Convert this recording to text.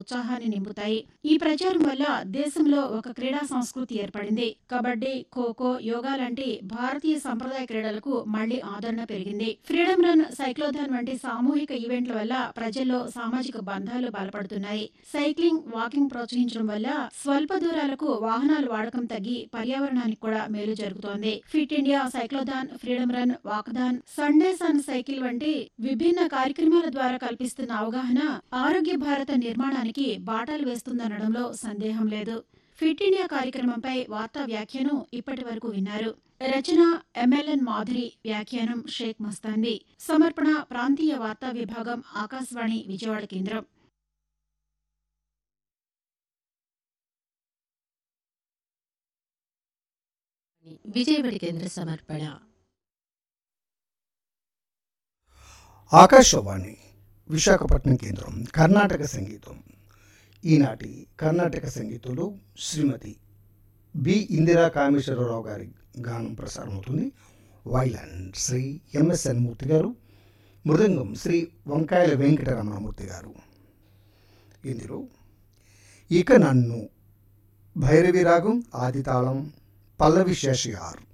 ఉత్సాహాన్ని నింపుతాయి ఈ ప్రచారం వల్ల దేశంలో ఒక క్రీడా సంస్కృతి ఏర్పడింది కబడ్డీ ఖోఖో యోగా లాంటి భారతీయ సంప్రదాయ క్రీడలకు మళ్లీ ఆదరణ పెరిగింది ఫ్రీడమ్ రన్ సైక్లోథాన్ వంటి సామూహిక ఈవెంట్ల వల్ల ప్రజల్లో సామాజిక బంధాలు బలపడుతున్నాయి సైక్లింగ్ వాకింగ్ ప్రోత్సహించడం వల్ల స్వల్ప దూరాలకు వాహనాల వాడకం తగ్గి పర్యావరణానికి కూడా మేలు జరుగుతోంది fit India cyclothon freedom run walkathon Sunday sun cycle వంటి విభిన్న కార్యక్రమాల ద్వారా కల్పిస్తున్న అవగాహన ఆరోగ్య భారత నిర్మాణానికి బాటలు వేస్తుందనడంలో సందేహం లేదు ఫిట్ ఇండియా కార్యక్రమంపై వార్తా వ్యాఖ్యానం ఇప్పటి వరకు విన్నారు రచన ఎంఎల్ఎన్ మాధురి వ్యాఖ్యానం షేక్ మస్తాన్వి సమర్పణ ప్రాంతీయ వార్తా విభాగం ఆకాశవాణి విజయవాడ కేంద్రం విజయవాడ కేంద్ర సమర్పణ ఆకాశవాణి విశాఖపట్నం కేంద్రం కర్ణాటక సంగీతం ఈనాటి కర్ణాటక సంగీతంలో శ్రీమతి బి ఇందిరా కామేశ్వరరావు గారి గానం ప్రసారమవుతుంది వైలన్ శ్రీ ఎంఎస్ఎన్ మూర్తి గారు మృదంగం శ్రీ వంకాయల వెంకటరమణమూర్తి గారు ఇందులో ఇక నన్ను భైరవి రాగం ఆదితాళం పల్లవి శేషయార్